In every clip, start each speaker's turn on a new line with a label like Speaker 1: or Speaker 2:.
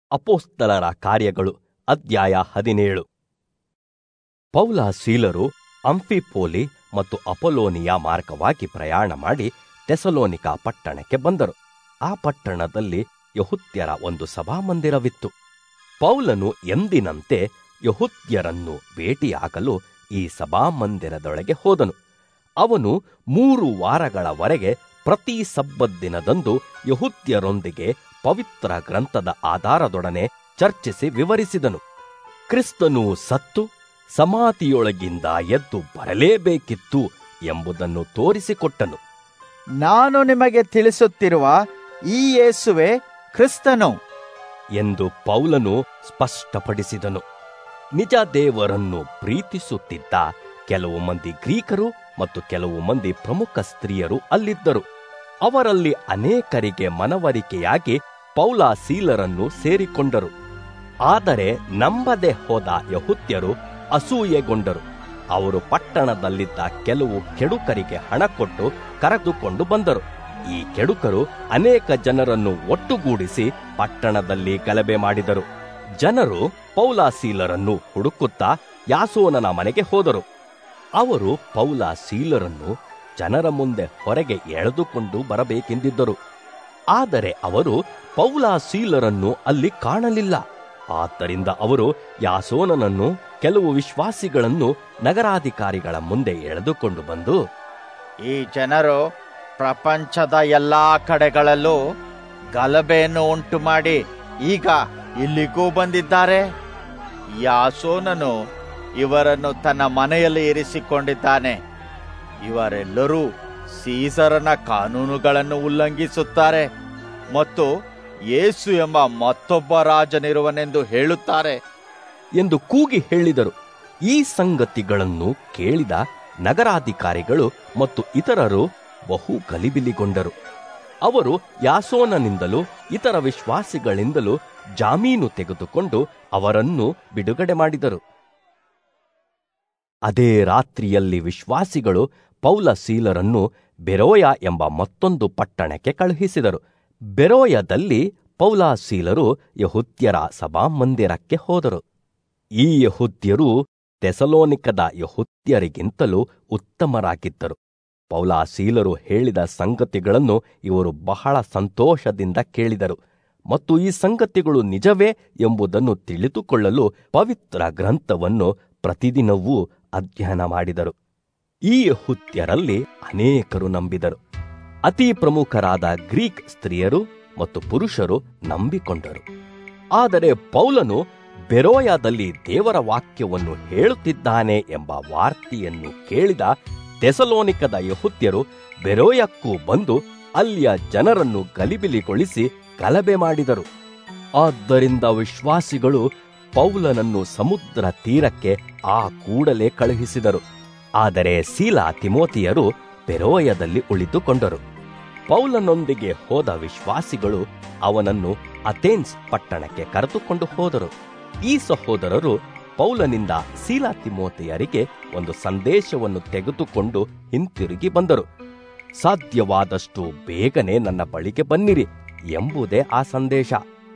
Speaker 1: ಅಪೋಸ್ತಲರ ಕಾರ್ಯಗಳು ಅಧ್ಯಾಯ ಹದಿನೇಳು ಪೌಲ ಸೀಲರು ಅಂಫಿಪೋಲಿ ಮತ್ತು ಅಪೋಲೋನಿಯ ಮಾರ್ಗವಾಗಿ ಪ್ರಯಾಣ ಮಾಡಿ ತೆಸಲೋನಿಕ ಪಟ್ಟಣಕ್ಕೆ ಬಂದರು ಆ ಪಟ್ಟಣದಲ್ಲಿ ಯಹುತ್ಯರ ಒಂದು ಸಭಾಮಂದಿರವಿತ್ತು ಪೌಲನು ಎಂದಿನಂತೆ ಯಹುತ್ಯರನ್ನು ಭೇಟಿಯಾಗಲು ಈ ಸಭಾಮಂದಿರದೊಳಗೆ ಹೋದನು ಅವನು ಮೂರು ವಾರಗಳವರೆಗೆ ಪ್ರತಿ ಸಬ್ಬದ್ದಿನದಂದು ಯಹುತ್ಯರೊಂದಿಗೆ ಪವಿತ್ರ ಗ್ರಂಥದ ಆಧಾರದೊಡನೆ ಚರ್ಚಿಸಿ ವಿವರಿಸಿದನು ಕ್ರಿಸ್ತನು ಸತ್ತು ಸಮಾಧಿಯೊಳಗಿಂದ ಎದ್ದು ಬರಲೇಬೇಕಿತ್ತು ಎಂಬುದನ್ನು ತೋರಿಸಿಕೊಟ್ಟನು
Speaker 2: ನಾನು ನಿಮಗೆ ತಿಳಿಸುತ್ತಿರುವ ಈ ಯೇಸುವೆ ಕ್ರಿಸ್ತನು
Speaker 1: ಎಂದು ಪೌಲನು ಸ್ಪಷ್ಟಪಡಿಸಿದನು ನಿಜ ದೇವರನ್ನು ಪ್ರೀತಿಸುತ್ತಿದ್ದ ಕೆಲವು ಮಂದಿ ಗ್ರೀಕರು ಮತ್ತು ಕೆಲವು ಮಂದಿ ಪ್ರಮುಖ ಸ್ತ್ರೀಯರು ಅಲ್ಲಿದ್ದರು ಅವರಲ್ಲಿ ಅನೇಕರಿಗೆ ಮನವರಿಕೆಯಾಗಿ ಪೌಲ ಸೀಲರನ್ನು ಸೇರಿಕೊಂಡರು ಆದರೆ ನಂಬದೆ ಹೋದ ಯಹುತ್ಯರು ಅಸೂಯೆಗೊಂಡರು ಅವರು ಪಟ್ಟಣದಲ್ಲಿದ್ದ ಕೆಲವು ಕೆಡುಕರಿಗೆ ಹಣ ಕೊಟ್ಟು ಕರೆದುಕೊಂಡು ಬಂದರು ಈ ಕೆಡುಕರು ಅನೇಕ ಜನರನ್ನು ಒಟ್ಟುಗೂಡಿಸಿ ಪಟ್ಟಣದಲ್ಲಿ ಗಲಭೆ ಮಾಡಿದರು ಜನರು ಪೌಲಾಸೀಲರನ್ನು ಹುಡುಕುತ್ತಾ ಯಾಸೋನನ ಮನೆಗೆ ಹೋದರು ಅವರು ಪೌಲ ಸೀಲರನ್ನು ಜನರ ಮುಂದೆ ಹೊರಗೆ ಎಳೆದುಕೊಂಡು ಬರಬೇಕೆಂದಿದ್ದರು ಆದರೆ ಅವರು ಪೌಲ ಸೀಲರನ್ನು ಅಲ್ಲಿ ಕಾಣಲಿಲ್ಲ ಆದ್ದರಿಂದ ಅವರು ಯಾಸೋನನನ್ನು ಕೆಲವು ವಿಶ್ವಾಸಿಗಳನ್ನು ನಗರಾಧಿಕಾರಿಗಳ ಮುಂದೆ ಎಳೆದುಕೊಂಡು ಬಂದು
Speaker 2: ಈ ಜನರು ಪ್ರಪಂಚದ ಎಲ್ಲಾ ಕಡೆಗಳಲ್ಲೂ ಗಲಭೆಯನ್ನು ಉಂಟು ಮಾಡಿ ಈಗ ಇಲ್ಲಿಗೂ ಬಂದಿದ್ದಾರೆ ಯಾಸೋನನು ಇವರನ್ನು ತನ್ನ ಮನೆಯಲ್ಲಿ ಇರಿಸಿಕೊಂಡಿದ್ದಾನೆ ಇವರೆಲ್ಲರೂ ಸೀಸರನ ಕಾನೂನುಗಳನ್ನು ಉಲ್ಲಂಘಿಸುತ್ತಾರೆ ಮತ್ತು ಯೇಸು ಎಂಬ ಮತ್ತೊಬ್ಬ ರಾಜನಿರುವನೆಂದು ಹೇಳುತ್ತಾರೆ
Speaker 1: ಎಂದು ಕೂಗಿ ಹೇಳಿದರು ಈ ಸಂಗತಿಗಳನ್ನು ಕೇಳಿದ ನಗರಾಧಿಕಾರಿಗಳು ಮತ್ತು ಇತರರು ಬಹು ಗಲಿಬಿಲಿಗೊಂಡರು ಅವರು ಯಾಸೋನನಿಂದಲೂ ಇತರ ವಿಶ್ವಾಸಿಗಳಿಂದಲೂ ಜಾಮೀನು ತೆಗೆದುಕೊಂಡು ಅವರನ್ನು ಬಿಡುಗಡೆ ಮಾಡಿದರು ಅದೇ ರಾತ್ರಿಯಲ್ಲಿ ವಿಶ್ವಾಸಿಗಳು ಪೌಲ ಸೀಲರನ್ನು ಬೆರೋಯ ಎಂಬ ಮತ್ತೊಂದು ಪಟ್ಟಣಕ್ಕೆ ಕಳುಹಿಸಿದರು ಬೆರೋಯದಲ್ಲಿ ಪೌಲ ಸೀಲರು ಯಹುದ್ಯರ ಸಭಾಮಂದಿರಕ್ಕೆ ಹೋದರು ಈ ಯಹುದ್ಯರು ತೆಸಲೋನಿಕದ ಯಹುದ್ಯರಿಗಿಂತಲೂ ಉತ್ತಮರಾಗಿದ್ದರು ಪೌಲಾಸೀಲರು ಹೇಳಿದ ಸಂಗತಿಗಳನ್ನು ಇವರು ಬಹಳ ಸಂತೋಷದಿಂದ ಕೇಳಿದರು ಮತ್ತು ಈ ಸಂಗತಿಗಳು ನಿಜವೇ ಎಂಬುದನ್ನು ತಿಳಿದುಕೊಳ್ಳಲು ಪವಿತ್ರ ಗ್ರಂಥವನ್ನು ಪ್ರತಿದಿನವೂ ಅಧ್ಯಯನ ಮಾಡಿದರು ಈ ಯಹುತ್ಯರಲ್ಲಿ ಅನೇಕರು ನಂಬಿದರು ಅತಿ ಪ್ರಮುಖರಾದ ಗ್ರೀಕ್ ಸ್ತ್ರೀಯರು ಮತ್ತು ಪುರುಷರು ನಂಬಿಕೊಂಡರು ಆದರೆ ಪೌಲನು ಬೆರೋಯದಲ್ಲಿ ದೇವರ ವಾಕ್ಯವನ್ನು ಹೇಳುತ್ತಿದ್ದಾನೆ ಎಂಬ ವಾರ್ತೆಯನ್ನು ಕೇಳಿದ ತೆಸಲೋನಿಕದ ಯಹುತ್ಯರು ಬೆರೋಯಕ್ಕೂ ಬಂದು ಅಲ್ಲಿಯ ಜನರನ್ನು ಗಲಿಬಿಲಿಗೊಳಿಸಿ ಗಲಭೆ ಮಾಡಿದರು ಆದ್ದರಿಂದ ವಿಶ್ವಾಸಿಗಳು ಪೌಲನನ್ನು ಸಮುದ್ರ ತೀರಕ್ಕೆ ಆ ಕೂಡಲೇ ಕಳುಹಿಸಿದರು ಆದರೆ ಸೀಲಾ ತಿಮೋತಿಯರು ಬೆರೋಯದಲ್ಲಿ ಉಳಿದುಕೊಂಡರು ಪೌಲನೊಂದಿಗೆ ಹೋದ ವಿಶ್ವಾಸಿಗಳು ಅವನನ್ನು ಅಥೇನ್ಸ್ ಪಟ್ಟಣಕ್ಕೆ ಕರೆದುಕೊಂಡು ಹೋದರು ಈ ಸಹೋದರರು ಪೌಲನಿಂದ ಸೀಲಾ ತಿಮೋತಿಯರಿಗೆ ಒಂದು ಸಂದೇಶವನ್ನು ತೆಗೆದುಕೊಂಡು ಹಿಂತಿರುಗಿ ಬಂದರು ಸಾಧ್ಯವಾದಷ್ಟು ಬೇಗನೆ ನನ್ನ ಬಳಿಗೆ ಬನ್ನಿರಿ ಎಂಬುದೇ ಆ ಸಂದೇಶ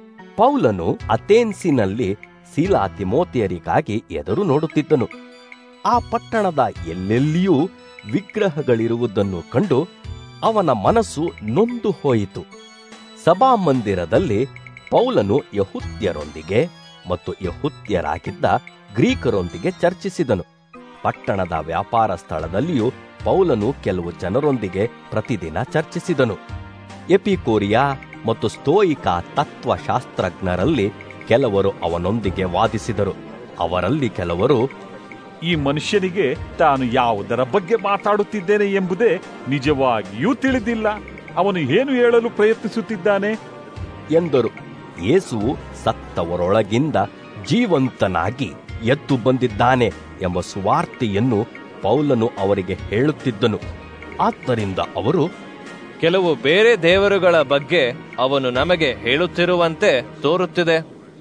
Speaker 1: ಪೌಲನು ಅಥೇನ್ಸಿನಲ್ಲಿ ಸೀಲಾ ತಿಮೋತಿಯರಿಗಾಗಿ ಎದುರು ನೋಡುತ್ತಿದ್ದನು ಆ ಪಟ್ಟಣದ ಎಲ್ಲೆಲ್ಲಿಯೂ ವಿಗ್ರಹಗಳಿರುವುದನ್ನು ಕಂಡು ಅವನ ಮನಸ್ಸು ನೊಂದು ಹೋಯಿತು ಸಭಾಮಂದಿರದಲ್ಲಿ ಪೌಲನು ಯಹುತ್ಯರೊಂದಿಗೆ ಮತ್ತು ಯಹುತ್ಯರಾಗಿದ್ದ ಗ್ರೀಕರೊಂದಿಗೆ ಚರ್ಚಿಸಿದನು ಪಟ್ಟಣದ ವ್ಯಾಪಾರ ಸ್ಥಳದಲ್ಲಿಯೂ ಪೌಲನು ಕೆಲವು ಜನರೊಂದಿಗೆ ಪ್ರತಿದಿನ ಚರ್ಚಿಸಿದನು ಎಪಿಕೋರಿಯಾ ಮತ್ತು ಸ್ತೋಯಿಕ ತತ್ವಶಾಸ್ತ್ರಜ್ಞರಲ್ಲಿ ಕೆಲವರು ಅವನೊಂದಿಗೆ ವಾದಿಸಿದರು ಅವರಲ್ಲಿ ಕೆಲವರು
Speaker 3: ಈ ಮನುಷ್ಯನಿಗೆ ತಾನು ಯಾವುದರ ಬಗ್ಗೆ ಮಾತಾಡುತ್ತಿದ್ದೇನೆ ಎಂಬುದೇ ನಿಜವಾಗಿಯೂ ತಿಳಿದಿಲ್ಲ ಅವನು ಏನು ಹೇಳಲು ಪ್ರಯತ್ನಿಸುತ್ತಿದ್ದಾನೆ
Speaker 1: ಎಂದರು ಯೇಸುವು ಸತ್ತವರೊಳಗಿಂದ ಜೀವಂತನಾಗಿ ಎದ್ದು ಬಂದಿದ್ದಾನೆ ಎಂಬ ಸುವಾರ್ತೆಯನ್ನು ಪೌಲನು ಅವರಿಗೆ ಹೇಳುತ್ತಿದ್ದನು ಆದ್ದರಿಂದ ಅವರು
Speaker 4: ಕೆಲವು ಬೇರೆ ದೇವರುಗಳ ಬಗ್ಗೆ ಅವನು ನಮಗೆ ಹೇಳುತ್ತಿರುವಂತೆ ತೋರುತ್ತಿದೆ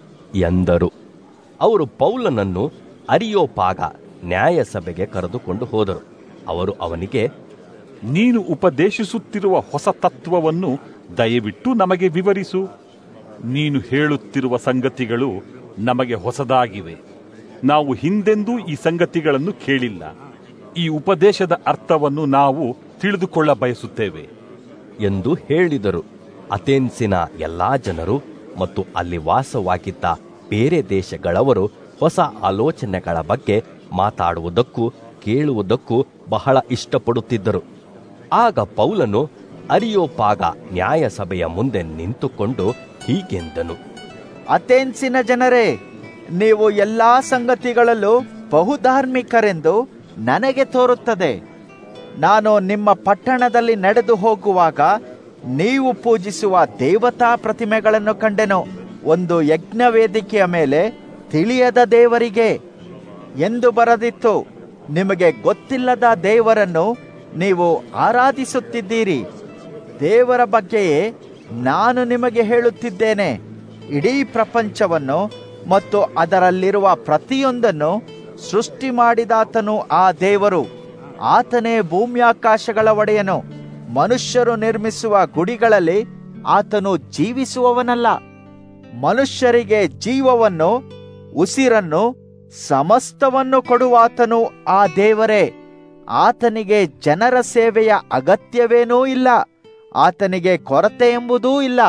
Speaker 1: ಎಂದರು ಅವರು ಪೌಲನನ್ನು ಅರಿಯೋಪಾಗ ನ್ಯಾಯಸಭೆಗೆ ಕರೆದುಕೊಂಡು ಹೋದರು ಅವರು ಅವನಿಗೆ
Speaker 3: ನೀನು ಉಪದೇಶಿಸುತ್ತಿರುವ ಹೊಸ ತತ್ವವನ್ನು ದಯವಿಟ್ಟು ನಮಗೆ ವಿವರಿಸು ನೀನು ಹೇಳುತ್ತಿರುವ ಸಂಗತಿಗಳು ನಮಗೆ ಹೊಸದಾಗಿವೆ ನಾವು ಹಿಂದೆಂದೂ ಈ ಸಂಗತಿಗಳನ್ನು ಕೇಳಿಲ್ಲ ಈ ಉಪದೇಶದ ಅರ್ಥವನ್ನು ನಾವು ತಿಳಿದುಕೊಳ್ಳ ಬಯಸುತ್ತೇವೆ
Speaker 1: ಎಂದು ಹೇಳಿದರು ಅಥೆನ್ಸಿನ ಎಲ್ಲಾ ಜನರು ಮತ್ತು ಅಲ್ಲಿ ವಾಸವಾಗಿದ್ದ ಬೇರೆ ದೇಶಗಳವರು ಹೊಸ ಆಲೋಚನೆಗಳ ಬಗ್ಗೆ ಮಾತಾಡುವುದಕ್ಕೂ ಕೇಳುವುದಕ್ಕೂ ಬಹಳ ಇಷ್ಟಪಡುತ್ತಿದ್ದರು ಆಗ ಪೌಲನು ಅರಿಯೋಪಾಗ ನ್ಯಾಯಸಭೆಯ ಮುಂದೆ ನಿಂತುಕೊಂಡು ಹೀಗೆಂದನು
Speaker 2: ಅಥೆನ್ಸಿನ ಜನರೇ ನೀವು ಎಲ್ಲಾ ಸಂಗತಿಗಳಲ್ಲೂ ಬಹುಧಾರ್ಮಿಕರೆಂದು ನನಗೆ ತೋರುತ್ತದೆ ನಾನು ನಿಮ್ಮ ಪಟ್ಟಣದಲ್ಲಿ ನಡೆದು ಹೋಗುವಾಗ ನೀವು ಪೂಜಿಸುವ ದೇವತಾ ಪ್ರತಿಮೆಗಳನ್ನು ಕಂಡೆನು ಒಂದು ಯಜ್ಞ ವೇದಿಕೆಯ ಮೇಲೆ ತಿಳಿಯದ ದೇವರಿಗೆ ಎಂದು ಬರೆದಿತ್ತು ನಿಮಗೆ ಗೊತ್ತಿಲ್ಲದ ದೇವರನ್ನು ನೀವು ಆರಾಧಿಸುತ್ತಿದ್ದೀರಿ ದೇವರ ಬಗ್ಗೆಯೇ ನಾನು ನಿಮಗೆ ಹೇಳುತ್ತಿದ್ದೇನೆ ಇಡೀ ಪ್ರಪಂಚವನ್ನು ಮತ್ತು ಅದರಲ್ಲಿರುವ ಪ್ರತಿಯೊಂದನ್ನು ಸೃಷ್ಟಿ ಮಾಡಿದಾತನು ಆ ದೇವರು ಆತನೇ ಭೂಮ್ಯಾಕಾಶಗಳ ಒಡೆಯನು ಮನುಷ್ಯರು ನಿರ್ಮಿಸುವ ಗುಡಿಗಳಲ್ಲಿ ಆತನು ಜೀವಿಸುವವನಲ್ಲ ಮನುಷ್ಯರಿಗೆ ಜೀವವನ್ನು ಉಸಿರನ್ನು ಸಮಸ್ತವನ್ನು ಕೊಡುವಾತನು ಆ ದೇವರೇ ಆತನಿಗೆ ಜನರ ಸೇವೆಯ ಅಗತ್ಯವೇನೂ ಇಲ್ಲ ಆತನಿಗೆ ಕೊರತೆ ಎಂಬುದೂ ಇಲ್ಲ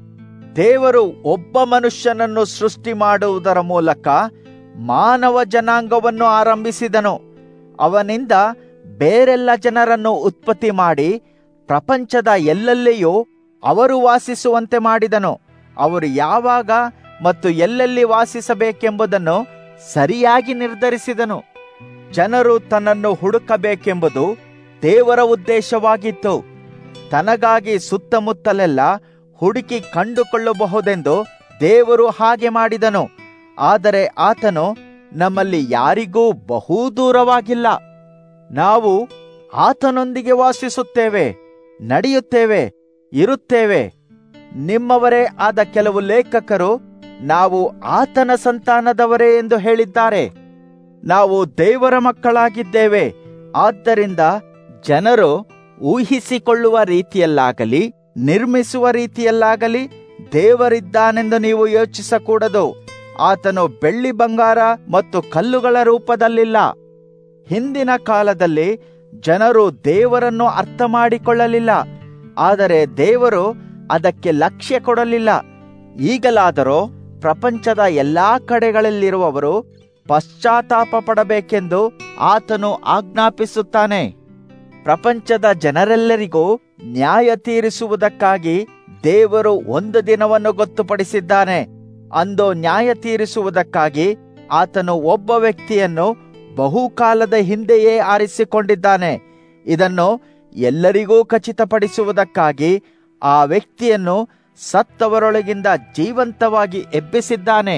Speaker 2: ದೇವರು ಒಬ್ಬ ಮನುಷ್ಯನನ್ನು ಸೃಷ್ಟಿ ಮಾಡುವುದರ ಮೂಲಕ ಮಾನವ ಜನಾಂಗವನ್ನು ಆರಂಭಿಸಿದನು ಅವನಿಂದ ಬೇರೆಲ್ಲ ಜನರನ್ನು ಉತ್ಪತ್ತಿ ಮಾಡಿ ಪ್ರಪಂಚದ ಎಲ್ಲೆಲ್ಲಿಯೂ ಅವರು ವಾಸಿಸುವಂತೆ ಮಾಡಿದನು ಅವರು ಯಾವಾಗ ಮತ್ತು ಎಲ್ಲೆಲ್ಲಿ ವಾಸಿಸಬೇಕೆಂಬುದನ್ನು ಸರಿಯಾಗಿ ನಿರ್ಧರಿಸಿದನು ಜನರು ತನ್ನನ್ನು ಹುಡುಕಬೇಕೆಂಬುದು ದೇವರ ಉದ್ದೇಶವಾಗಿತ್ತು ತನಗಾಗಿ ಸುತ್ತಮುತ್ತಲೆಲ್ಲ ಹುಡುಕಿ ಕಂಡುಕೊಳ್ಳಬಹುದೆಂದು ದೇವರು ಹಾಗೆ ಮಾಡಿದನು ಆದರೆ ಆತನು ನಮ್ಮಲ್ಲಿ ಯಾರಿಗೂ ಬಹು ದೂರವಾಗಿಲ್ಲ ನಾವು ಆತನೊಂದಿಗೆ ವಾಸಿಸುತ್ತೇವೆ ನಡೆಯುತ್ತೇವೆ ಇರುತ್ತೇವೆ ನಿಮ್ಮವರೇ ಆದ ಕೆಲವು ಲೇಖಕರು ನಾವು ಆತನ ಸಂತಾನದವರೇ ಎಂದು ಹೇಳಿದ್ದಾರೆ ನಾವು ದೇವರ ಮಕ್ಕಳಾಗಿದ್ದೇವೆ ಆದ್ದರಿಂದ ಜನರು ಊಹಿಸಿಕೊಳ್ಳುವ ರೀತಿಯಲ್ಲಾಗಲಿ ನಿರ್ಮಿಸುವ ರೀತಿಯಲ್ಲಾಗಲಿ ದೇವರಿದ್ದಾನೆಂದು ನೀವು ಯೋಚಿಸಕೂಡದು ಆತನು ಬೆಳ್ಳಿ ಬಂಗಾರ ಮತ್ತು ಕಲ್ಲುಗಳ ರೂಪದಲ್ಲಿಲ್ಲ ಹಿಂದಿನ ಕಾಲದಲ್ಲಿ ಜನರು ದೇವರನ್ನು ಅರ್ಥ ಮಾಡಿಕೊಳ್ಳಲಿಲ್ಲ ಆದರೆ ದೇವರು ಅದಕ್ಕೆ ಲಕ್ಷ್ಯ ಕೊಡಲಿಲ್ಲ ಈಗಲಾದರೋ ಪ್ರಪಂಚದ ಎಲ್ಲಾ ಕಡೆಗಳಲ್ಲಿರುವವರು ಪಶ್ಚಾತ್ತಾಪ ಪಡಬೇಕೆಂದು ಆತನು ಆಜ್ಞಾಪಿಸುತ್ತಾನೆ ಪ್ರಪಂಚದ ಜನರೆಲ್ಲರಿಗೂ ನ್ಯಾಯ ತೀರಿಸುವುದಕ್ಕಾಗಿ ದೇವರು ಒಂದು ದಿನವನ್ನು ಗೊತ್ತುಪಡಿಸಿದ್ದಾನೆ ಅಂದು ನ್ಯಾಯ ತೀರಿಸುವುದಕ್ಕಾಗಿ ಆತನು ಒಬ್ಬ ವ್ಯಕ್ತಿಯನ್ನು ಬಹುಕಾಲದ ಹಿಂದೆಯೇ ಆರಿಸಿಕೊಂಡಿದ್ದಾನೆ ಇದನ್ನು ಎಲ್ಲರಿಗೂ ಖಚಿತಪಡಿಸುವುದಕ್ಕಾಗಿ ಆ ವ್ಯಕ್ತಿಯನ್ನು ಸತ್ತವರೊಳಗಿಂದ ಜೀವಂತವಾಗಿ ಎಬ್ಬಿಸಿದ್ದಾನೆ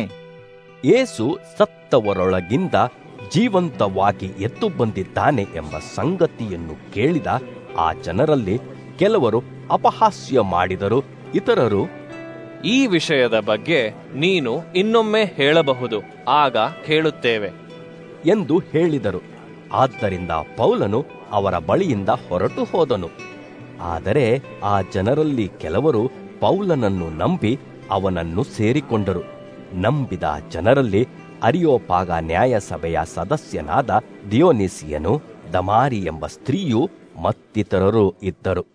Speaker 1: ಏಸು ಸತ್ತವರೊಳಗಿಂದ ಜೀವಂತವಾಗಿ ಎದ್ದು ಬಂದಿದ್ದಾನೆ ಎಂಬ ಸಂಗತಿಯನ್ನು ಕೇಳಿದ ಆ ಜನರಲ್ಲಿ ಕೆಲವರು ಅಪಹಾಸ್ಯ ಮಾಡಿದರು ಇತರರು
Speaker 4: ಈ ವಿಷಯದ ಬಗ್ಗೆ ನೀನು ಇನ್ನೊಮ್ಮೆ ಹೇಳಬಹುದು ಆಗ ಕೇಳುತ್ತೇವೆ
Speaker 1: ಎಂದು ಹೇಳಿದರು ಆದ್ದರಿಂದ ಪೌಲನು ಅವರ ಬಳಿಯಿಂದ ಹೊರಟು ಹೋದನು ಆದರೆ ಆ ಜನರಲ್ಲಿ ಕೆಲವರು ಪೌಲನನ್ನು ನಂಬಿ ಅವನನ್ನು ಸೇರಿಕೊಂಡರು ನಂಬಿದ ಜನರಲ್ಲಿ ಅರಿಯೋಪಾಗ ನ್ಯಾಯಸಭೆಯ ಸದಸ್ಯನಾದ ದಿಯೋನಿಸಿಯನು ದಮಾರಿ ಎಂಬ ಸ್ತ್ರೀಯು ಮತ್ತಿತರರು ಇದ್ದರು